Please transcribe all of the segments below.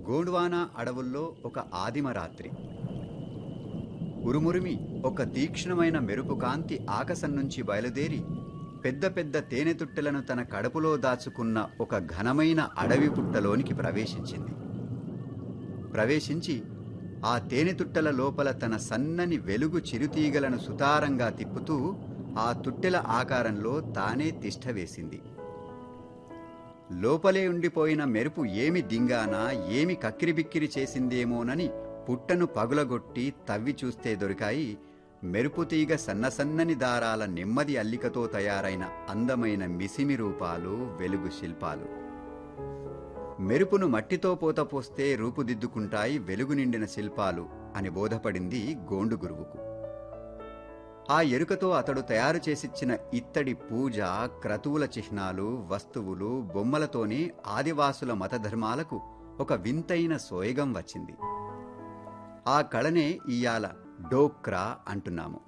గోండ్వానా అడవుల్లో ఒక ఆదిమ రాత్రి ఉరుమురిమి ఒక తీక్ష్ణమైన మెరుపు కాంతి ఆకాశం నుంచి బయలుదేరి పెద్ద పెద్ద తేనెతుట్టెలను తన కడుపులో దాచుకున్న ఒక ఘనమైన అడవి పుట్టలోనికి ప్రవేశించింది ప్రవేశించి ఆ తేనెతుట్టెల లోపల తన సన్నని వెలుగు చిరుతీగలను సుతారంగా తిప్పుతూ ఆ తుట్టెల ఆకారంలో తానే తిష్ట వేసింది లోపలే ఉండిపోయిన మెరుపు ఏమి దింగానా ఏమి కక్కిరిబిక్కిరి చేసిందేమోనని పుట్టను పగులగొట్టి తవ్వి చూస్తే దొరికాయి మెరుపు తీగ సన్నసన్నని దారాల నెమ్మది అల్లికతో తయారైన అందమైన మిసిమి రూపాలు వెలుగు శిల్పాలు మెరుపును మట్టితో పోత పోస్తే రూపుదిద్దుకుంటాయి వెలుగు నిండిన శిల్పాలు అని బోధపడింది గోండు గురువుకు ఆ ఎరుకతో అతడు తయారు చేసిచ్చిన ఇత్తడి పూజ క్రతువుల చిహ్నాలు వస్తువులు బొమ్మలతోనే ఆదివాసుల మతధర్మాలకు ఒక వింతైన సోయగం వచ్చింది ఆ కళనే ఇయాల డోక్రా అంటున్నాము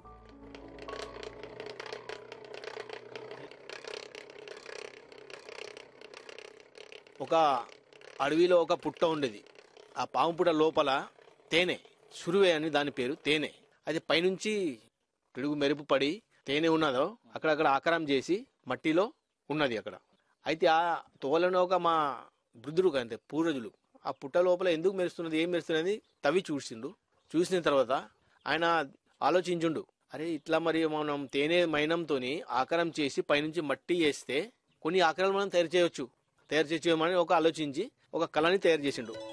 ఒక అడవిలో ఒక పుట్ట ఉండేది ఆ పాము పుట్ట లోపల తేనె సురువే అని దాని పేరు తేనె అది పైనుంచి పిడుగు మెరుపు పడి తేనె ఉన్నదో అక్కడక్కడ ఆకారం చేసి మట్టిలో ఉన్నది అక్కడ అయితే ఆ తోలను ఒక మా వృద్ధుడు అంటే పూర్వజులు ఆ పుట్ట లోపల ఎందుకు మెరుస్తున్నది ఏం మెరుస్తున్నది తవ్వి చూసిండు చూసిన తర్వాత ఆయన ఆలోచించుండు అరే ఇట్లా మరి మనం తేనె మైనంతోని ఆకారం చేసి పైనుంచి మట్టి వేస్తే కొన్ని ఆకారాలు మనం తయారు చేయవచ్చు తయారు చేయమని ఒక ఆలోచించి ఒక కళని తయారు చేసిండు